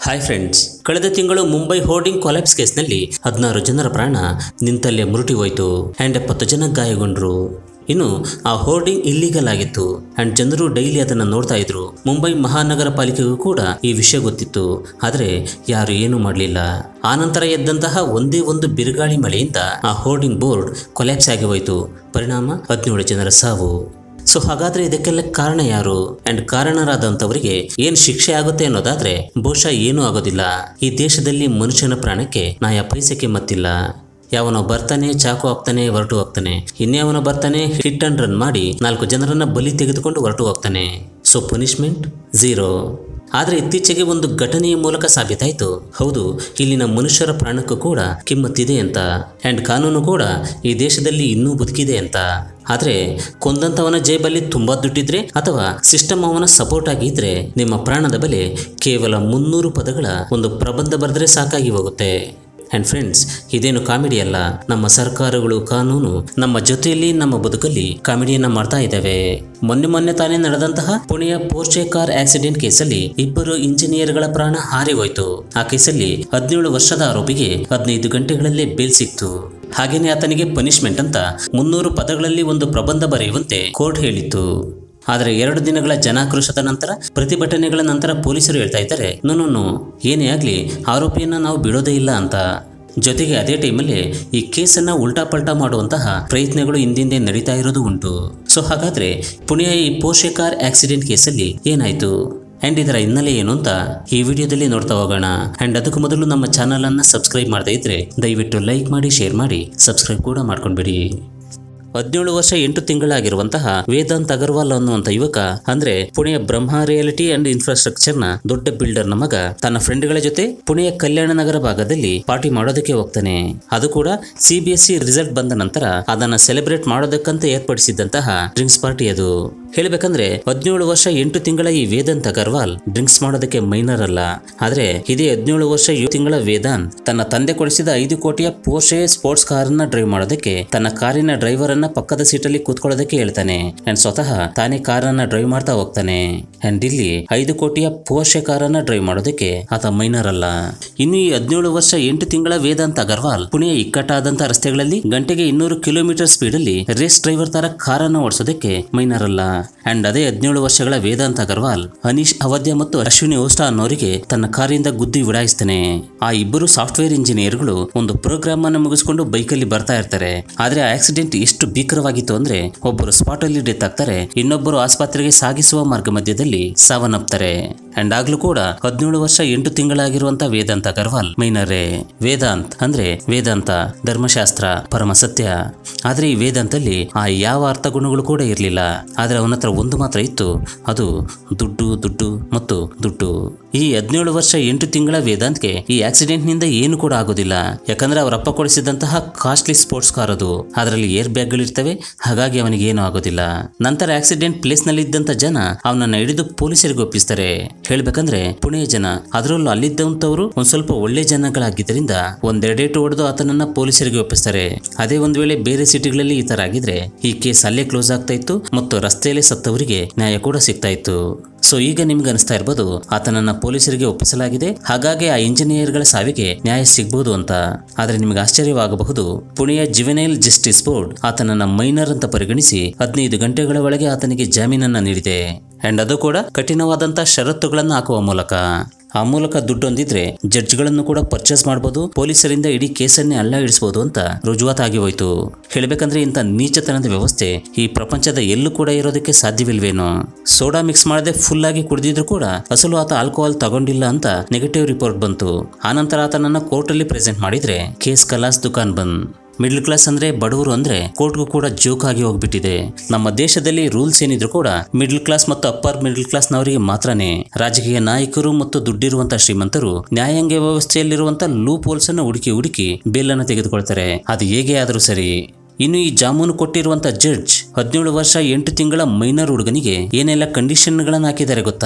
hi friends ಕಳೆದ ತಿಂಗಳು Mumbai hoarding collapse ಕೇಸ್ನಲ್ಲಿ ಹದಿನಾರು ಜನರ ಪ್ರಾಣ ನಿಂತಲ್ಲೇ ಮುರುಟಿ ಹೋಯಿತು ಆ್ಯಂಡ್ ಎಪ್ಪತ್ತು ಜನ ಗಾಯಗೊಂಡ್ರು ಇನ್ನು ಆ ಹೋರ್ಡಿಂಗ್ ಇಲ್ಲಿಗಲ್ ಆಗಿತ್ತು ಆ್ಯಂಡ್ ಜನರು ಡೈಲಿ ಅದನ್ನು ನೋಡ್ತಾ ಇದ್ರು ಮುಂಬೈ ಮಹಾನಗರ ಪಾಲಿಕೆಗೂ ಕೂಡ ಈ ವಿಷಯ ಗೊತ್ತಿತ್ತು ಆದರೆ ಯಾರು ಏನೂ ಮಾಡಲಿಲ್ಲ ಆನಂತರ ಎದ್ದಂತಹ ಒಂದೇ ಒಂದು ಬಿರುಗಾಳಿ ಮಳೆಯಿಂದ ಆ ಹೋರ್ಡಿಂಗ್ ಬೋರ್ಡ್ ಕೊಲ್ಯಾಪ್ಸ್ ಆಗಿ ಹೋಯಿತು ಪರಿಣಾಮ ಹದಿನೇಳು ಜನರ ಸಾವು ಸೊ ಹಾಗಾದ್ರೆ ಇದಕ್ಕೆಲ್ಲ ಕಾರಣ ಯಾರು ಅಂಡ್ ಕಾರಣರಾದಂಥವರಿಗೆ ಏನ್ ಶಿಕ್ಷೆ ಆಗುತ್ತೆ ಅನ್ನೋದಾದ್ರೆ ಬಹುಶಃ ಏನೂ ಆಗೋದಿಲ್ಲ ಈ ದೇಶದಲ್ಲಿ ಮನುಷ್ಯನ ಪ್ರಾಣಕ್ಕೆ ನಾಯ ಪೈಸೆಗೆ ಮತ್ತಿಲ್ಲ ಯಾವನೋ ಬರ್ತಾನೆ ಚಾಕು ಹಾಕ್ತಾನೆ ಹೊರಟು ಹೋಗ್ತಾನೆ ಇನ್ಯಾವನೋ ಬರ್ತಾನೆ ಹಿಟ್ ಅಂಡ್ ರನ್ ಮಾಡಿ ನಾಲ್ಕು ಜನರನ್ನ ಬಲಿ ತೆಗೆದುಕೊಂಡು ಹೊರಟು ಹೋಗ್ತಾನೆ ಸೊ ಪನಿಷ್ಮೆಂಟ್ ಝೀರೋ ಆದರೆ ಇತ್ತೀಚೆಗೆ ಒಂದು ಘಟನೆಯ ಮೂಲಕ ಸಾಬೀತಾಯಿತು ಹೌದು ಇಲ್ಲಿನ ಮನುಷ್ಯರ ಪ್ರಾಣಕ್ಕೂ ಕೂಡ ಕಿಮ್ಮತ್ತಿದೆ ಅಂತ ಆ್ಯಂಡ್ ಕಾನೂನು ಕೂಡ ಈ ದೇಶದಲ್ಲಿ ಇನ್ನೂ ಬದುಕಿದೆ ಅಂತ ಆದರೆ ಕೊಂದಂಥವನ ಜೇಬಲ್ಲಿ ತುಂಬ ದುಡ್ಡಿದ್ರೆ ಅಥವಾ ಸಿಸ್ಟಮ್ ಅವನ ಸಪೋರ್ಟ್ ಆಗಿದ್ರೆ ನಿಮ್ಮ ಪ್ರಾಣದ ಬೆಲೆ ಕೇವಲ ಮುನ್ನೂರು ಪದಗಳ ಒಂದು ಪ್ರಬಂಧ ಬರೆದ್ರೆ ಸಾಕಾಗಿ ಹೋಗುತ್ತೆ ಆ್ಯಂಡ್ ಫ್ರೆಂಡ್ಸ್ ಇದೇನು ಕಾಮಿಡಿ ಅಲ್ಲ ನಮ್ಮ ಸರ್ಕಾರಗಳು ಕಾನೂನು ನಮ್ಮ ಜೊತೆಯಲ್ಲಿ ನಮ್ಮ ಬದುಕಲ್ಲಿ ಕಾಮಿಡಿಯನ್ನ ಮಾಡ್ತಾ ಇದ್ದಾವೆ ಮೊನ್ನೆ ಮೊನ್ನೆ ತಾನೇ ನಡೆದಂತಹ ಪುಣೆಯ ಪೋರ್ಚೆ ಕಾರ್ ಆಕ್ಸಿಡೆಂಟ್ ಕೇಸಲ್ಲಿ ಇಬ್ಬರು ಇಂಜಿನಿಯರ್ಗಳ ಪ್ರಾಣ ಹಾರಿ ಹೋಯ್ತು ಆ ಕೇಸಲ್ಲಿ ಹದಿನೇಳು ವರ್ಷದ ಆರೋಪಿಗೆ ಹದಿನೈದು ಗಂಟೆಗಳಲ್ಲೇ ಬೇಲ್ ಸಿಕ್ತು ಹಾಗೇನೆ ಆತನಿಗೆ ಪನಿಷ್ಮೆಂಟ್ ಅಂತ ಮುನ್ನೂರು ಪದಗಳಲ್ಲಿ ಒಂದು ಪ್ರಬಂಧ ಬರೆಯುವಂತೆ ಕೋರ್ಟ್ ಹೇಳಿತ್ತು ಆದರೆ ಎರಡು ದಿನಗಳ ಜನಾಕ್ರೋಶದ ನಂತರ ಪ್ರತಿಭಟನೆಗಳ ನಂತರ ಪೊಲೀಸರು ಹೇಳ್ತಾ ಇದ್ದಾರೆ ನೋ ಏನೇ ಆಗಲಿ ಆರೋಪಿಯನ್ನ ನಾವು ಬಿಡೋದೇ ಇಲ್ಲ ಅಂತ ಜೊತೆಗೆ ಅದೇ ಟೈಮಲ್ಲಿ ಈ ಕೇಸನ್ನ ಉಲ್ಟಾ ಪಲ್ಟಾ ಮಾಡುವಂತಹ ಪ್ರಯತ್ನಗಳು ಹಿಂದಿಂದೆ ನಡೀತಾ ಇರೋದು ಉಂಟು ಸೊ ಹಾಗಾದ್ರೆ ಪುಣೆಯ ಈ ಪೋರ್ಷೆ ಕಾರ್ ಆಕ್ಸಿಡೆಂಟ್ ಕೇಸಲ್ಲಿ ಏನಾಯ್ತು ಆ್ಯಂಡ್ ಇದರ ಹಿನ್ನೆಲೆ ಏನು ಅಂತ ಈ ವಿಡಿಯೋದಲ್ಲಿ ನೋಡ್ತಾ ಹೋಗೋಣ ಆ್ಯಂಡ್ ಅದಕ್ಕೂ ಮೊದಲು ನಮ್ಮ ಚಾನಲನ್ನು ಸಬ್ಸ್ಕ್ರೈಬ್ ಮಾಡದೇ ಇದ್ರೆ ದಯವಿಟ್ಟು ಲೈಕ್ ಮಾಡಿ ಶೇರ್ ಮಾಡಿ ಸಬ್ಸ್ಕ್ರೈಬ್ ಕೂಡ ಮಾಡ್ಕೊಂಡ್ಬಿಡಿ ಹದಿನೇಳು ವರ್ಷ ಎಂಟು ತಿಂಗಳಾಗಿರುವಂತಹ ವೇದಾಂತ್ ಅಗರ್ವಾಲ್ ಅನ್ನುವಂತ ಯುವಕ ಅಂದ್ರೆ ಪುಣೆಯ ಬ್ರಹ್ಮ ರಿಯಾಲಿಟಿ ಅಂಡ್ ಇನ್ಫ್ರಾಸ್ಟ್ರಕ್ಚರ್ ನ ದೊಡ್ಡ ಬಿಲ್ಡರ್ ನ ಮಗ ತನ್ನ ಫ್ರೆಂಡ್ಗಳ ಜೊತೆ ಪುಣೆಯ ಕಲ್ಯಾಣ ನಗರ ಭಾಗದಲ್ಲಿ ಪಾರ್ಟಿ ಮಾಡೋದಕ್ಕೆ ಹೋಗ್ತಾನೆ ಅದು ಕೂಡ ಸಿಬಿಎಸ್ಇ ರಿಸಲ್ಟ್ ಬಂದ ನಂತರ ಅದನ್ನ ಸೆಲೆಬ್ರೇಟ್ ಮಾಡೋದಕ್ಕಂತ ಏರ್ಪಡಿಸಿದ್ದಂತಹ ಡ್ರಿಂಕ್ಸ್ ಪಾರ್ಟಿ ಅದು ಹೇಳ್ಬೇಕಂದ್ರೆ ಹದಿನೇಳು ವರ್ಷ ಎಂಟು ತಿಂಗಳ ಈ ವೇದಾಂತ್ ಅಗರ್ವಾಲ್ ಡ್ರಿಂಕ್ಸ್ ಮಾಡೋದಕ್ಕೆ ಮೈನರ್ ಅಲ್ಲ ಆದ್ರೆ ಇದೇ ಹದಿನೇಳು ವರ್ಷ ಏಳು ತಿಂಗಳ ವೇದಾಂತ್ ತನ್ನ ತಂದೆ ಕೊಡಿಸಿದ ಐದು ಕೋಟಿಯ ಪೋರ್ಷೆ ಸ್ಪೋರ್ಟ್ಸ್ ಕಾರನ್ನ ಡ್ರೈವ್ ಮಾಡೋದಕ್ಕೆ ತನ್ನ ಕಾರಿನ ಡ್ರೈವರ್ ಅನ್ನ ಪಕ್ಕದ ಸೀಟಲ್ಲಿ ಕೂತ್ಕೊಳ್ಳೋದಕ್ಕೆ ಹೇಳ್ತಾನೆ ಅಂಡ್ ಸ್ವತಃ ತಾನೇ ಕಾರನ್ನ ಡ್ರೈವ್ ಮಾಡ್ತಾ ಹೋಗ್ತಾನೆ ಅಂಡ್ ಇಲ್ಲಿ ಐದು ಕೋಟಿಯ ಪೋರ್ಷೆ ಕಾರನ್ನ ಡ್ರೈವ್ ಮಾಡೋದಕ್ಕೆ ಆತ ಮೈನರ್ ಅಲ್ಲ ಇನ್ನು ಈ ಹದಿನೇಳು ವರ್ಷ ಎಂಟು ತಿಂಗಳ ವೇದಾಂತ್ ಅಗರ್ವಾಲ್ ಪುಣೆಯ ಇಕ್ಕಟ್ಟಾದಂತ ರಸ್ತೆಗಳಲ್ಲಿ ಗಂಟೆಗೆ ಇನ್ನೂರು ಕಿಲೋಮೀಟರ್ ಸ್ಪೀಡ್ ಅಲ್ಲಿ ರೇಸ್ ಡ್ರೈವರ್ ತರ ಕಾರನ್ನ ಓಡಿಸೋದಕ್ಕೆ ಮೈನರ್ ಅಲ್ಲ ಅಂಡ್ ಅದೇ ಹದಿನೇಳು ವರ್ಷಗಳ ವೇದಾಂತ್ ಅಗರ್ವಾಲ್ ಅನೀಶ್ ಅವಧ್ಯ ಮತ್ತು ಅಶ್ವಿನಿ ಓಸ್ಟಾ ಅನ್ನೋರಿಗೆ ತನ್ನ ಕಾರಿಂದ ಗುದ್ದಿ ವಿಡಾಯಿಸ್ತಾನೆ ಆ ಇಬ್ಬರು ಸಾಫ್ಟ್ವೇರ್ ಇಂಜಿನಿಯರ್ಗಳು ಒಂದು ಪ್ರೋಗ್ರಾಮ್ ಅನ್ನು ಮುಗಿಸ್ಕೊಂಡು ಬೈಕಲ್ಲಿ ಬರ್ತಾ ಇರ್ತಾರೆ ಆದ್ರೆ ಆ ಆಕ್ಸಿಡೆಂಟ್ ಎಷ್ಟು ಭೀಕರವಾಗಿತ್ತು ಅಂದ್ರೆ ಒಬ್ಬರು ಸ್ಪಾಟ್ ಅಲ್ಲಿ ಡೆತ್ ಆಗ್ತಾರೆ ಇನ್ನೊಬ್ಬರು ಆಸ್ಪತ್ರೆಗೆ ಸಾಗಿಸುವ ಮಾರ್ಗ ಮಧ್ಯದಲ್ಲಿ ಸಾವನ್ನಪ್ತಾರೆ ಅಂಡ್ ಆಗ್ಲೂ ಕೂಡ ಹದಿನೇಳು ವರ್ಷ ಎಂಟು ತಿಂಗಳಾಗಿರುವಂತ ವೇದಾಂತ ಅಗರ್ವಾಲ್ ಮೈನರೇ ವೇದಾಂತ್ ಅಂದ್ರೆ ವೇದಾಂತ ಧರ್ಮಶಾಸ್ತ್ರ ಪರಮ ಸತ್ಯ ಆದ್ರೆ ಈ ವೇದಾಂತಲ್ಲಿ ಆ ಯಾವ ಅರ್ಥ ಗುಣಗಳು ಕೂಡ ಇರಲಿಲ್ಲ ಆದ್ರೆ ಅವನ ಹತ್ರ ಒಂದು ಮಾತ್ರ ಇತ್ತು ಅದು ದುಡ್ಡು ದುಡ್ಡು ಮತ್ತು ದುಡ್ಡು ಈ ಹದಿನೇಳು ವರ್ಷ ಎಂಟು ತಿಂಗಳ ವೇದಾಂತ್ಗೆ ಈ ಆಕ್ಸಿಡೆಂಟ್ ನಿಂದ ಏನು ಕೂಡ ಆಗೋದಿಲ್ಲ ಯಾಕಂದ್ರೆ ಅವರ ಅಪ್ಪ ಕೊಡಿಸಿದಂತಹ ಕಾಸ್ಟ್ಲಿ ಸ್ಪೋರ್ಟ್ಸ್ ಕಾರ್ ಅದು ಅದರಲ್ಲಿ ಏರ್ ಬ್ಯಾಗ್ ಗಳಿರ್ತವೆ ಹಾಗಾಗಿ ಅವನಿಗೆ ಏನು ಆಗೋದಿಲ್ಲ ನಂತರ ಆಕ್ಸಿಡೆಂಟ್ ಪ್ಲೇಸ್ ನಲ್ಲಿ ಇದ್ದಂತ ಜನ ಅವನನ್ನ ಹಿಡಿದು ಪೊಲೀಸರಿಗೆ ಒಪ್ಪಿಸ್ತಾರೆ ಹೇಳ್ಬೇಕಂದ್ರೆ ಪುಣೆಯ ಜನ ಅದರಲ್ಲೂ ಅಲ್ಲಿದ್ದಂಥವ್ರು ಒಂದ್ ಸ್ವಲ್ಪ ಒಳ್ಳೆ ಜನಗಳಾಗಿದ್ದರಿಂದ ಒಂದೆರಡೇಟು ಹೊಡೆದು ಆತನನ್ನ ಪೊಲೀಸರಿಗೆ ಒಪ್ಪಿಸ್ತಾರೆ ಅದೇ ಒಂದ್ ವೇಳೆ ಬೇರೆ ಸಿಟಿಗಳಲ್ಲಿ ಈ ತರ ಆಗಿದ್ರೆ ಈ ಕೇಸ್ ಅಲ್ಲೇ ಕ್ಲೋಸ್ ಆಗ್ತಾ ಇತ್ತು ಮತ್ತು ರಸ್ತೆಯಲ್ಲಿ ಸತ್ತವರಿಗೆ ನ್ಯಾಯ ಕೂಡ ಸಿಗ್ತಾ ಇತ್ತು ಸೊ ಈಗ ನಿಮ್ಗೆ ಅನಿಸ್ತಾ ಇರ್ಬೋದು ಆತನನ್ನ ಪೊಲೀಸರಿಗೆ ಒಪ್ಪಿಸಲಾಗಿದೆ ಹಾಗಾಗಿ ಆ ಇಂಜಿನಿಯರ್ಗಳ ಸಾವಿಗೆ ನ್ಯಾಯ ಸಿಗ್ಬೋದು ಅಂತ ಆದ್ರೆ ನಿಮ್ಗೆ ಆಶ್ಚರ್ಯವಾಗಬಹುದು ಪುಣೆಯ ಜಿವೆನೈಲ್ ಜಸ್ಟಿಸ್ ಬೋರ್ಡ್ ಆತನನ್ನ ಮೈನರ್ ಅಂತ ಪರಿಗಣಿಸಿ ಹದಿನೈದು ಗಂಟೆಗಳ ಒಳಗೆ ಆತನಿಗೆ ಜಾಮೀನನ್ನ ನೀಡಿದೆ ಅಂಡ್ ಅದು ಕೂಡ ಕಠಿಣವಾದಂತ ಷರತ್ತುಗಳನ್ನು ಹಾಕುವ ಮೂಲಕ ಆ ಮೂಲಕ ದುಡ್ಡೊಂದಿದ್ರೆ ಜಡ್ಜ್ಗಳನ್ನು ಕೂಡ ಪರ್ಚೇಸ್ ಮಾಡಬಹುದು ಪೊಲೀಸರಿಂದ ಇಡೀ ಕೇಸನ್ನೇ ಅಲ್ಲ ಇಡಿಸಬಹುದು ಅಂತ ರುಜುವಾತಾಗಿ ಹೋಯ್ತು ಹೇಳ್ಬೇಕಂದ್ರೆ ಇಂಥ ನೀಚತನದ ವ್ಯವಸ್ಥೆ ಈ ಪ್ರಪಂಚದ ಎಲ್ಲೂ ಕೂಡ ಇರೋದಕ್ಕೆ ಸಾಧ್ಯವಿಲ್ವೇನೋ ಸೋಡಾ ಮಿಕ್ಸ್ ಮಾಡದೆ ಫುಲ್ ಆಗಿ ಕುಡಿದಿದ್ರು ಕೂಡ ಅಸಲು ಆತ ಆಲ್ಕೋಹಾಲ್ ತಗೊಂಡಿಲ್ಲ ಅಂತ ನೆಗೆಟಿವ್ ರಿಪೋರ್ಟ್ ಬಂತು ಆನಂತರ ಆತನನ್ನ ಕೋರ್ಟಲ್ಲಿ ಪ್ರೆಸೆಂಟ್ ಮಾಡಿದ್ರೆ ಕೇಸ್ ಕಲಾಸ್ ದುಕಾನ್ ಬಂದ್ ಮಿಡ್ಲ್ ಕ್ಲಾಸ್ ಅಂದ್ರೆ ಬಡವರು ಅಂದ್ರೆ ಕೋರ್ಟ್ಗೂ ಕೂಡ ಜೋಕ್ ಆಗಿ ಹೋಗ್ಬಿಟ್ಟಿದೆ ನಮ್ಮ ದೇಶದಲ್ಲಿ ರೂಲ್ಸ್ ಏನಿದ್ರು ಕೂಡ ಮಿಡ್ಲ್ ಕ್ಲಾಸ್ ಮತ್ತು ಅಪ್ಪರ್ ಮಿಡ್ಲ್ ಕ್ಲಾಸ್ನವರಿಗೆ ಮಾತ್ರನೇ ರಾಜಕೀಯ ನಾಯಕರು ಮತ್ತು ದುಡ್ಡಿರುವಂತ ಶ್ರೀಮಂತರು ನ್ಯಾಯಾಂಗ ವ್ಯವಸ್ಥೆಯಲ್ಲಿರುವಂತ ಲೂಪ್ ಹೋಲ್ಸ್ ಅನ್ನು ಹುಡುಕಿ ಹುಡುಕಿ ಬೇಲ್ ಅನ್ನು ತೆಗೆದುಕೊಳ್ತಾರೆ ಅದು ಹೇಗೆ ಆದರೂ ಸರಿ ಇನ್ನು ಈ ಜಾಮೂನು ಕೊಟ್ಟಿರುವಂತ ಜಡ್ಜ್ ಹದಿನೇಳು ವರ್ಷ ಎಂಟು ತಿಂಗಳ ಮೈನರ್ ಹುಡುಗನಿಗೆ ಏನೆಲ್ಲ ಕಂಡೀಷನ್ಗಳನ್ನು ಹಾಕಿದ್ದಾರೆ ಗೊತ್ತಾ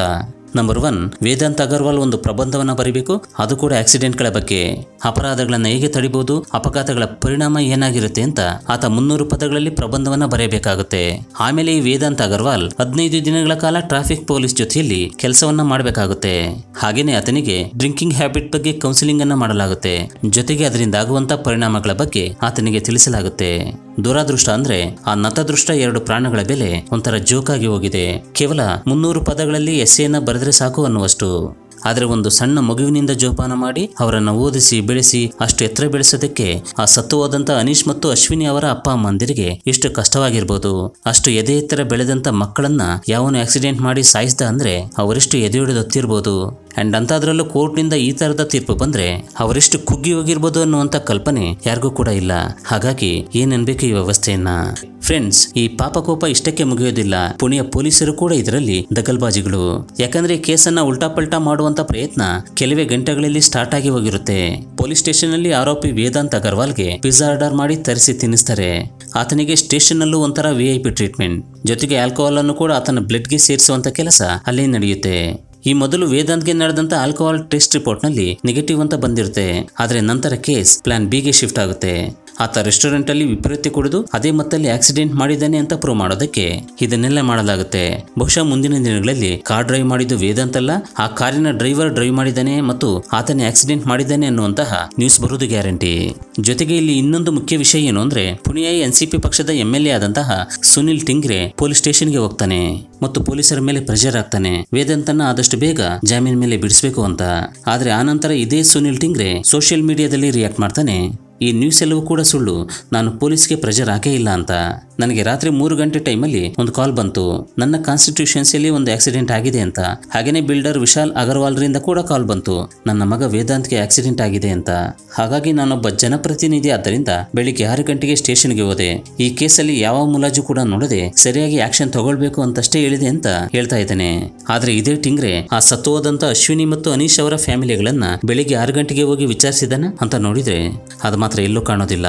ನಂಬರ್ ಒನ್ ವೇದಾಂತ್ ಅಗರ್ವಾಲ್ ಒಂದು ಪ್ರಬಂಧವನ್ನ ಬರೀಬೇಕು ಅದು ಕೂಡ ಆಕ್ಸಿಡೆಂಟ್ಗಳ ಬಗ್ಗೆ ಅಪರಾಧಗಳನ್ನ ಹೇಗೆ ತಡಿಬಹುದು ಅಪಘಾತಗಳ ಪರಿಣಾಮ ಏನಾಗಿರುತ್ತೆ ಅಂತ ಆತ ಮುನ್ನೂರು ಪದಗಳಲ್ಲಿ ಪ್ರಬಂಧವನ್ನ ಬರೆಯಬೇಕಾಗುತ್ತೆ ಆಮೇಲೆ ಈ ವೇದಾಂತ್ ಅಗರ್ವಾಲ್ ಹದಿನೈದು ದಿನಗಳ ಕಾಲ ಟ್ರಾಫಿಕ್ ಪೊಲೀಸ್ ಜೊತೆಯಲ್ಲಿ ಕೆಲಸವನ್ನ ಮಾಡಬೇಕಾಗುತ್ತೆ ಹಾಗೇನೆ ಆತನಿಗೆ ಡ್ರಿಂಕಿಂಗ್ ಹ್ಯಾಬಿಟ್ ಬಗ್ಗೆ ಕೌನ್ಸಿಲಿಂಗ್ ಅನ್ನ ಮಾಡಲಾಗುತ್ತೆ ಜೊತೆಗೆ ಅದರಿಂದ ಆಗುವಂತ ಪರಿಣಾಮಗಳ ಬಗ್ಗೆ ಆತನಿಗೆ ತಿಳಿಸಲಾಗುತ್ತೆ ದುರಾದೃಷ್ಟ ಅಂದ್ರೆ ಆ ನತದೃಷ್ಟ ಎರಡು ಪ್ರಾಣಗಳ ಬೆಲೆ ಒಂಥರ ಜೋಕಾಗಿ ಹೋಗಿದೆ ಕೇವಲ ಮುನ್ನೂರು ಪದಗಳಲ್ಲಿ ಎಸ್ಸೆಯನ್ನ ಬರೆದ್ರೆ ಸಾಕು ಅನ್ನುವಷ್ಟು ಆದರೆ ಒಂದು ಸಣ್ಣ ಮಗುವಿನಿಂದ ಜೋಪಾನ ಮಾಡಿ ಅವರನ್ನು ಓದಿಸಿ ಬೆಳೆಸಿ ಅಷ್ಟು ಎತ್ತರ ಬೆಳೆಸೋದಕ್ಕೆ ಆ ಸತ್ತು ಹೋದಂತ ಅನೀಶ್ ಮತ್ತು ಅಶ್ವಿನಿ ಅವರ ಅಪ್ಪ ಅಮ್ಮಂದಿರಿಗೆ ಎಷ್ಟು ಕಷ್ಟವಾಗಿರ್ಬೋದು ಅಷ್ಟು ಎದೆ ಎತ್ತರ ಬೆಳೆದಂತ ಮಕ್ಕಳನ್ನ ಯಾವನು ಆಕ್ಸಿಡೆಂಟ್ ಮಾಡಿ ಸಾಯಿಸ್ದ ಅಂದ್ರೆ ಅವರೆಷ್ಟು ಎದೆ ಹೊಡೆದೊತ್ತಿರ್ಬೋದು ಅಂಡ್ ಅಂತಾದ್ರಲ್ಲೂ ಕೋರ್ಟ್ನಿಂದ ಈ ತರದ ತೀರ್ಪು ಬಂದ್ರೆ ಅವರೆಷ್ಟು ಕುಗ್ಗಿ ಹೋಗಿರ್ಬೋದು ಅನ್ನುವಂತ ಕಲ್ಪನೆ ಯಾರಿಗೂ ಕೂಡ ಇಲ್ಲ ಹಾಗಾಗಿ ಏನನ್ಬೇಕು ಈ ವ್ಯವಸ್ಥೆಯನ್ನ ಫ್ರೆಂಡ್ಸ್ ಈ ಪಾಪಕೋಪ ಇಷ್ಟಕ್ಕೆ ಮುಗಿಯೋದಿಲ್ಲ ಪುಣೆಯ ಪೊಲೀಸರು ಕೂಡ ಇದರಲ್ಲಿ ದಗಲ್ಬಾಜಿಗಳು ಯಾಕಂದ್ರೆ ಈ ಕೇಸನ್ನ ಉಲ್ಟಾ ಪಲ್ಟಾ ಮಾಡುವಂತ ಪ್ರಯತ್ನ ಕೆಲವೇ ಗಂಟೆಗಳಲ್ಲಿ ಸ್ಟಾರ್ಟ್ ಆಗಿ ಹೋಗಿರುತ್ತೆ ಪೊಲೀಸ್ ಸ್ಟೇಷನ್ ಅಲ್ಲಿ ಆರೋಪಿ ವೇದಾಂತ್ ಅಗರ್ವಾಲ್ಗೆ ಪಿಜ್ಜಾ ಆರ್ಡರ್ ಮಾಡಿ ತರಿಸಿ ತಿನ್ನಿಸ್ತಾರೆ ಆತನಿಗೆ ಸ್ಟೇಷನ್ ಅಲ್ಲೂ ಒಂಥರ ವಿ ಐ ಪಿ ಟ್ರೀಟ್ಮೆಂಟ್ ಜೊತೆಗೆ ಆಲ್ಕೋಹಾಲ್ ಅನ್ನು ಕೂಡ ಆತನ ಬ್ಲಡ್ಗೆ ಸೇರಿಸುವಂತ ಕೆಲಸ ಅಲ್ಲೇ ನಡೆಯುತ್ತೆ ಈ ಮೊದಲು ವೇದಾಂತ್ಗೆ ನಡೆದಂತ ಆಲ್ಕೋಹಾಲ್ ಟೆಸ್ಟ್ ರಿಪೋರ್ಟ್ನಲ್ಲಿ ನೆಗೆಟಿವ್ ಅಂತ ಬಂದಿರುತ್ತೆ ಆದರೆ ನಂತರ ಕೇಸ್ ಪ್ಲಾನ್ ಬಿಗೆ ಶಿಫ್ಟ್ ಆಗುತ್ತೆ ಆತ ರೆಸ್ಟೋರೆಂಟ್ ಅಲ್ಲಿ ವಿಪರೀತ ಕುಡಿದು ಅದೇ ಮತ್ತಲ್ಲಿ ಆಕ್ಸಿಡೆಂಟ್ ಮಾಡಿದ್ದಾನೆ ಅಂತ ಪ್ರೂವ್ ಮಾಡೋದಕ್ಕೆ ಇದನ್ನೆಲ್ಲ ಮಾಡಲಾಗುತ್ತೆ ಬಹುಶಃ ಮುಂದಿನ ದಿನಗಳಲ್ಲಿ ಕಾರ್ ಡ್ರೈವ್ ಮಾಡಿದ್ದು ವೇದಾಂತ್ ಅಲ್ಲ ಆ ಕಾರಿನ ಡ್ರೈವರ್ ಡ್ರೈವ್ ಮಾಡಿದ್ದಾನೆ ಮತ್ತು ಆತನೇ ಆಕ್ಸಿಡೆಂಟ್ ಮಾಡಿದ್ದಾನೆ ಅನ್ನುವಂತಹ ನ್ಯೂಸ್ ಬರುವುದು ಗ್ಯಾರಂಟಿ ಜೊತೆಗೆ ಇಲ್ಲಿ ಇನ್ನೊಂದು ಮುಖ್ಯ ವಿಷಯ ಏನು ಅಂದ್ರೆ ಪುಣೆಯ ಎನ್ಸಿಪಿ ಪಕ್ಷದ ಎಂ ಎಲ್ ಎ ಆದಂತಹ ಸುನಿಲ್ ಟಿಂಗ್ರೆ ಪೊಲೀಸ್ ಸ್ಟೇಷನ್ಗೆ ಹೋಗ್ತಾನೆ ಮತ್ತು ಪೊಲೀಸರ ಮೇಲೆ ಪ್ರೆಷರ್ ಆಗ್ತಾನೆ ವೇದಾಂತನ ಆದಷ್ಟು ಬೇಗ ಜಾಮೀನ್ ಮೇಲೆ ಬಿಡಿಸಬೇಕು ಅಂತ ಆದ್ರೆ ಆನಂತರ ಇದೇ ಸುನಿಲ್ ಟಿಂಗ್ರೆ ಸೋಷಿಯಲ್ ಮೀಡಿಯಾದಲ್ಲಿ ರಿಯಾಕ್ಟ್ ಮಾಡ್ತಾನೆ ಈ ನ್ಯೂಸ್ ಎಲ್ಲವೂ ಕೂಡ ಸುಳ್ಳು ನಾನು ಪೊಲೀಸ್ಗೆ ಪ್ರೆಷರ್ ಹಾಕೇ ಇಲ್ಲ ಅಂತ ನನಗೆ ರಾತ್ರಿ ಮೂರು ಗಂಟೆ ಟೈಮಲ್ಲಿ ಒಂದು ಕಾಲ್ ಬಂತು ನನ್ನ ಕಾನ್ಸ್ಟಿಟ್ಯೂಷನ್ಸಿಯಲ್ಲಿ ಒಂದು ಆಕ್ಸಿಡೆಂಟ್ ಆಗಿದೆ ಅಂತ ಹಾಗೇನೇ ಬಿಲ್ಡರ್ ವಿಶಾಲ್ ಅಗರ್ವಾಲ್ರಿಂದ ಕೂಡ ಕಾಲ್ ಬಂತು ನನ್ನ ಮಗ ವೇದಾಂತ್ಗೆ ಆಕ್ಸಿಡೆಂಟ್ ಆಗಿದೆ ಅಂತ ಹಾಗಾಗಿ ನಾನೊಬ್ಬ ಜನಪ್ರತಿನಿಧಿ ಆದ್ದರಿಂದ ಬೆಳಿಗ್ಗೆ ಆರು ಗಂಟೆಗೆ ಸ್ಟೇಷನ್ಗೆ ಹೋದೆ ಈ ಕೇಸಲ್ಲಿ ಯಾವ ಮುಲಾಜು ಕೂಡ ನೋಡದೆ ಸರಿಯಾಗಿ ಆಕ್ಷನ್ ತಗೊಳ್ಬೇಕು ಅಂತಷ್ಟೇ ಹೇಳಿದೆ ಅಂತ ಹೇಳ್ತಾ ಇದ್ದಾನೆ ಆದ್ರೆ ಇದೇ ಟಿಂಗ್ರೆ ಆ ಸತ್ತು ಹೋದಂತ ಅಶ್ವಿನಿ ಮತ್ತು ಅನೀಶ್ ಅವರ ಫ್ಯಾಮಿಲಿಗಳನ್ನ ಬೆಳಿಗ್ಗೆ ಆರು ಗಂಟೆಗೆ ಹೋಗಿ ವಿಚಾರಿಸಿದಾನ ಅಂತ ನೋಡಿದ್ರೆ ಅದು ಮಾತ್ರ ಎಲ್ಲೂ ಕಾಣೋದಿಲ್ಲ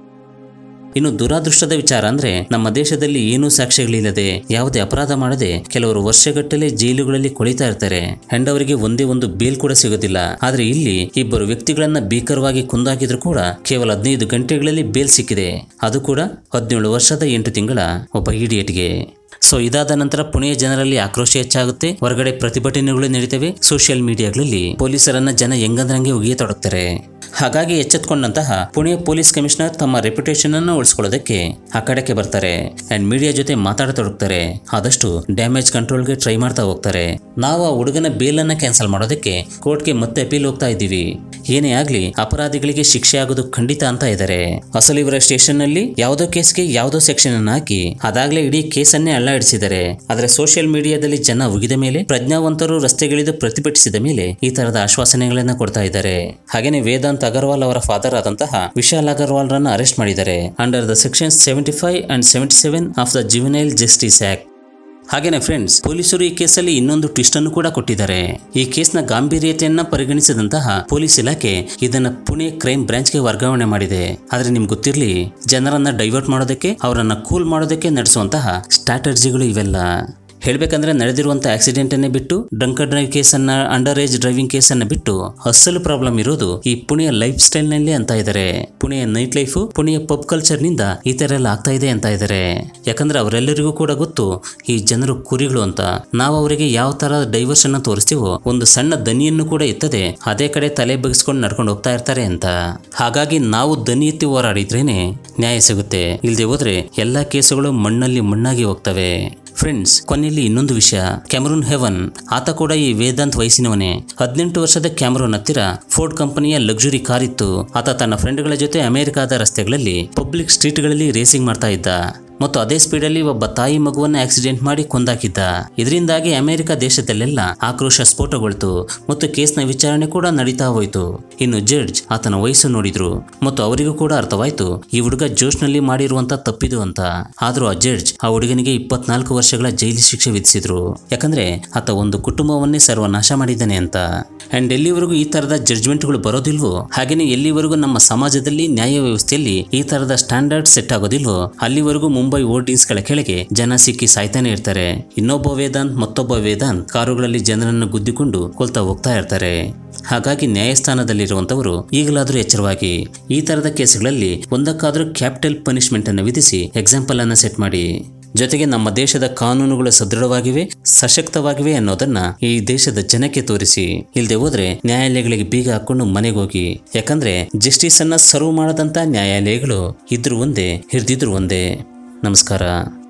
ಇನ್ನು ದುರಾದೃಷ್ಟದ ವಿಚಾರ ಅಂದ್ರೆ ನಮ್ಮ ದೇಶದಲ್ಲಿ ಏನೂ ಸಾಕ್ಷ್ಯಗಳಿಲ್ಲದೆ ಯಾವುದೇ ಅಪರಾಧ ಮಾಡದೆ ಕೆಲವರು ವರ್ಷಗಟ್ಟಲೆ ಜೈಲುಗಳಲ್ಲಿ ಕೊಳಿತಾ ಇರ್ತಾರೆ ಅಂಡ್ ಅವರಿಗೆ ಒಂದೇ ಒಂದು ಬೇಲ್ ಕೂಡ ಸಿಗೋದಿಲ್ಲ ಆದ್ರೆ ಇಲ್ಲಿ ಇಬ್ಬರು ವ್ಯಕ್ತಿಗಳನ್ನ ಭೀಕರವಾಗಿ ಕೊಂದಾಕಿದ್ರು ಕೂಡ ಕೇವಲ ಹದಿನೈದು ಗಂಟೆಗಳಲ್ಲಿ ಬೇಲ್ ಸಿಕ್ಕಿದೆ ಅದು ಕೂಡ ಹದಿನೇಳು ವರ್ಷದ ಎಂಟು ತಿಂಗಳ ಒಬ್ಬ ಇಡಿಯಟ್ಗೆ ಸೊ ಇದಾದ ನಂತರ ಪುಣೆಯ ಜನರಲ್ಲಿ ಆಕ್ರೋಶ ಹೆಚ್ಚಾಗುತ್ತೆ ಹೊರಗಡೆ ಪ್ರತಿಭಟನೆಗಳು ನಡೀತವೆ ಸೋಷಿಯಲ್ ಮೀಡಿಯಾಗಳಲ್ಲಿ ಪೊಲೀಸರನ್ನ ಜನ ಹೆಂಗಂದ್ರಂಗೆ ಒಗೆಯತೊಡಗ್ತಾರೆ ಹಾಗಾಗಿ ಎಚ್ಚೆತ್ಕೊಂಡಂತಹ ಪುಣೆಯ ಪೊಲೀಸ್ ಕಮಿಷನರ್ ತಮ್ಮ ರೆಪ್ಯುಟೇಷನ್ ಅನ್ನು ಉಳಿಸ್ಕೊಳ್ಳೋದಕ್ಕೆ ಆ ಕಡೆಗೆ ಬರ್ತಾರೆ ಅಂಡ್ ಮೀಡಿಯಾ ಜೊತೆ ಮಾತಾಡತೊಡಗ್ತಾರೆ ಆದಷ್ಟು ಡ್ಯಾಮೇಜ್ ಕಂಟ್ರೋಲ್ಗೆ ಟ್ರೈ ಮಾಡ್ತಾ ಹೋಗ್ತಾರೆ ನಾವು ಆ ಹುಡುಗನ ಬೇಲನ್ನ ಕ್ಯಾನ್ಸಲ್ ಮಾಡೋದಕ್ಕೆ ಕೋರ್ಟ್ಗೆ ಮತ್ತೆ ಅಪೀಲ್ ಹೋಗ್ತಾ ಇದ್ದೀವಿ ಏನೇ ಆಗ್ಲಿ ಅಪರಾಧಿಗಳಿಗೆ ಶಿಕ್ಷೆ ಆಗೋದು ಖಂಡಿತ ಅಂತ ಇದ್ದಾರೆ ಅಸಲು ಇವರ ಸ್ಟೇಷನ್ ನಲ್ಲಿ ಯಾವುದೋ ಕೇಸ್ಗೆ ಯಾವುದೋ ಸೆಕ್ಷನ್ ಅನ್ನು ಹಾಕಿ ಅದಾಗ್ಲೇ ಇಡೀ ಕೇಸನ್ನೇ ಅಲ್ಲಾಡಿಸಿದ್ದಾರೆ ಆದ್ರೆ ಸೋಷಿಯಲ್ ಮೀಡಿಯಾದಲ್ಲಿ ಜನ ಉಗಿದ ಮೇಲೆ ಪ್ರಜ್ಞಾವಂತರು ರಸ್ತೆಗಿಳಿದು ಪ್ರತಿಭಟಿಸಿದ ಮೇಲೆ ಈ ತರದ ಆಶ್ವಾಸನೆಗಳನ್ನ ಕೊಡ್ತಾ ಇದ್ದಾರೆ ಹಾಗೇನೆ ವೇದಾಂತ್ ಅಗರ್ವಾಲ್ ಅವರ ಫಾದರ್ ಆದಂತಹ ವಿಶಾಲ್ ಅಗರ್ವಾಲ್ ರನ್ನ ಅರೆಸ್ಟ್ ಮಾಡಿದ್ದಾರೆ under the section seventy five and seventy seven of the juvenile justice act ಹಾಗೇನೆ ಫ್ರೆಂಡ್ಸ್ ಪೊಲೀಸರು ಈ ಕೇಸಲ್ಲಿ ಇನ್ನೊಂದು ಟ್ವಿಸ್ಟ್ ಅನ್ನು ಕೂಡ ಕೊಟ್ಟಿದ್ದಾರೆ ಈ ಕೇಸ್ನ ಗಾಂಭೀರ್ಯತೆಯನ್ನ ಪರಿಗಣಿಸಿದಂತಹ ಪೊಲೀಸ್ ಇಲಾಖೆ ಇದನ್ನ ಪುಣೆ ಕ್ರೈಮ್ ಬ್ರಾಂಚ್ಗೆ ವರ್ಗಾವಣೆ ಮಾಡಿದೆ ಆದ್ರೆ ನಿಮ್ಗೆ ಗೊತ್ತಿರಲಿ ಜನರನ್ನ ಡೈವರ್ಟ್ ಮಾಡೋದಕ್ಕೆ ಅವರನ್ನ ಕೂಲ್ ಮಾಡೋದಕ್ಕೆ ನಡೆಸುವಂತಹ ಸ್ಟ್ರಾಟಜಿಗಳು ಇವೆಲ್ಲ ಹೇಳ್ಬೇಕಂದ್ರೆ ನಡೆದಿರುವಂತ ಆಕ್ಸಿಡೆಂಟ್ ಅನ್ನೇ ಬಿಟ್ಟು ಡ್ರಂಕ ಡ್ರೈವ್ ಕೇಸನ್ನ ಅಂಡರ್ ಏಜ್ ಡ್ರೈವಿಂಗ್ ಕೇಸನ್ನ ಬಿಟ್ಟು ಅಸಲು ಪ್ರಾಬ್ಲಮ್ ಇರೋದು ಈ ಪುಣೆಯ ಲೈಫ್ ಸ್ಟೈಲ್ ನಲ್ಲಿ ಅಂತ ಇದ್ದಾರೆ ಪುಣೆಯ ನೈಟ್ ಲೈಫ್ ಪುಣೆಯ ಪಬ್ ಕಲ್ಚರ್ ನಿಂದ ಈ ತರ ಎಲ್ಲ ಆಗ್ತಾ ಇದೆ ಅಂತ ಇದ್ದಾರೆ ಯಾಕಂದ್ರೆ ಅವರೆಲ್ಲರಿಗೂ ಕೂಡ ಗೊತ್ತು ಈ ಜನರು ಕುರಿಗಳು ಅಂತ ನಾವು ಅವರಿಗೆ ಯಾವ ತರ ಡೈವರ್ಷನ್ ತೋರಿಸ್ತೀವೋ ಒಂದು ಸಣ್ಣ ದನಿಯನ್ನು ಕೂಡ ಎತ್ತದೆ ಅದೇ ಕಡೆ ತಲೆ ಬಗ್ಸ್ಕೊಂಡು ನಡ್ಕೊಂಡು ಹೋಗ್ತಾ ಇರ್ತಾರೆ ಅಂತ ಹಾಗಾಗಿ ನಾವು ದನಿ ಎತ್ತಿ ಹೋರಾಡಿದ್ರೇನೆ ನ್ಯಾಯ ಸಿಗುತ್ತೆ ಇಲ್ದೆ ಹೋದ್ರೆ ಎಲ್ಲಾ ಕೇಸುಗಳು ಮಣ್ಣಲ್ಲಿ ಮಣ್ಣಾಗಿ ಹೋಗ್ತವೆ ಫ್ರೆಂಡ್ಸ್ ಕೊನೆಯಲ್ಲಿ ಇನ್ನೊಂದು ವಿಷಯ ಕ್ಯಾಮರೂನ್ ಹೆವನ್ ಆತ ಕೂಡ ಈ ವೇದಾಂತ್ ವಯಸ್ಸಿನವನೇ ಹದಿನೆಂಟು ವರ್ಷದ ಕ್ಯಾಮರೂನ್ ಹತ್ತಿರ ಫೋರ್ಡ್ ಕಂಪನಿಯ ಲಕ್ಸುರಿ ಕಾರ್ ಇತ್ತು ಆತ ತನ್ನ ಫ್ರೆಂಡ್ಗಳ ಜೊತೆ ಅಮೆರಿಕಾದ ರಸ್ತೆಗಳಲ್ಲಿ ಪಬ್ಲಿಕ್ ಸ್ಟ್ರೀಟ್ಗಳಲ್ಲಿ ರೇಸಿಂಗ್ ಮಾಡ್ತಾ ಇದ್ದ ಮತ್ತು ಅದೇ ಸ್ಪೀಡಲ್ಲಿ ಒಬ್ಬ ತಾಯಿ ಮಗುವನ್ನ ಆಕ್ಸಿಡೆಂಟ್ ಮಾಡಿ ಕೊಂದಾಕಿದ್ದ ಇದರಿಂದಾಗಿ ಅಮೆರಿಕ ದೇಶದಲ್ಲೆಲ್ಲ ಆಕ್ರೋಶ ಸ್ಫೋಟಗೊಳ್ತು ಮತ್ತು ಕೇಸ್ನ ವಿಚಾರಣೆ ಕೂಡ ನಡೀತಾ ಹೋಯಿತು ಇನ್ನು ಜಡ್ಜ್ ಆತನ ವಯಸ್ಸು ನೋಡಿದ್ರು ಮತ್ತು ಅವರಿಗೂ ಕೂಡ ಅರ್ಥವಾಯ್ತು ಈ ಹುಡುಗ ಜೋಶ್ನಲ್ಲಿ ಮಾಡಿರುವಂತ ತಪ್ಪಿದು ಅಂತ ಆದ್ರೂ ಆ ಜಡ್ಜ್ ಆ ಹುಡುಗನಿಗೆ ಇಪ್ಪತ್ನಾಲ್ಕು ವರ್ಷಗಳ ಜೈಲು ಶಿಕ್ಷೆ ವಿಧಿಸಿದ್ರು ಯಾಕಂದ್ರೆ ಆತ ಒಂದು ಕುಟುಂಬವನ್ನೇ ಸರ್ವನಾಶ ಮಾಡಿದ್ದಾನೆ ಅಂತ ಅಂಡ್ ಎಲ್ಲಿವರೆಗೂ ಈ ತರದ ಜಡ್ಜ್ಮೆಂಟ್ಗಳು ಬರೋದಿಲ್ವೋ ಹಾಗೇನೆ ಎಲ್ಲಿವರೆಗೂ ನಮ್ಮ ಸಮಾಜದಲ್ಲಿ ನ್ಯಾಯ ವ್ಯವಸ್ಥೆಯಲ್ಲಿ ಈ ತರದ ಸ್ಟ್ಯಾಂಡರ್ಡ್ ಸೆಟ್ ಆಗೋದಿಲ್ವೋ ಅಲ್ಲಿವರೆಗೂ ಮುಂಬೈ ಹೋರ್ಡಿಂಗ್ಸ್ ಗಳ ಕೆಳಗೆ ಜನ ಸಿಕ್ಕಿ ಸಾಯ್ತಾನೆ ಇರ್ತಾರೆ ಇನ್ನೊಬ್ಬ ವೇದಾಂತ್ ಮತ್ತೊಬ್ಬ ವೇದಾಂತ್ ಕಾರುಗಳಲ್ಲಿ ಜನರನ್ನು ಗುದ್ದಿಕೊಂಡು ಕೊಲ್ತಾ ಹೋಗ್ತಾ ಇರ್ತಾರೆ ಹಾಗಾಗಿ ನ್ಯಾಯಸ್ಥಾನದಲ್ಲಿರುವಂತವರು ಈಗಲಾದರೂ ಎಚ್ಚರವಾಗಿ ಈ ತರದ ಕೇಸ್ಗಳಲ್ಲಿ ಒಂದಕ್ಕಾದರೂ ಕ್ಯಾಪಿಟಲ್ ಪನಿಷ್ಮೆಂಟ್ ಅನ್ನು ವಿಧಿಸಿ ಎಕ್ಸಾಂಪಲ್ ಅನ್ನ ಸೆಟ್ ಮಾಡಿ ಜೊತೆಗೆ ನಮ್ಮ ದೇಶದ ಕಾನೂನುಗಳು ಸದೃಢವಾಗಿವೆ ಸಶಕ್ತವಾಗಿವೆ ಅನ್ನೋದನ್ನ ಈ ದೇಶದ ಜನಕ್ಕೆ ತೋರಿಸಿ ಇಲ್ಲದೆ ಹೋದ್ರೆ ನ್ಯಾಯಾಲಯಗಳಿಗೆ ಬೀಗ ಹಾಕೊಂಡು ಮನೆಗೆ ಹೋಗಿ ಯಾಕಂದ್ರೆ ಜಸ್ಟಿಸ್ ಅನ್ನ ಸರ್ವ್ ಮಾಡದಂತ ನ್ಯಾಯಾಲಯಗಳು ಇದ್ರು ಒಂದೇ ಹಿರಿದಿದ್ರು ಒಂದೇ ನಮಸ್ಕಾರ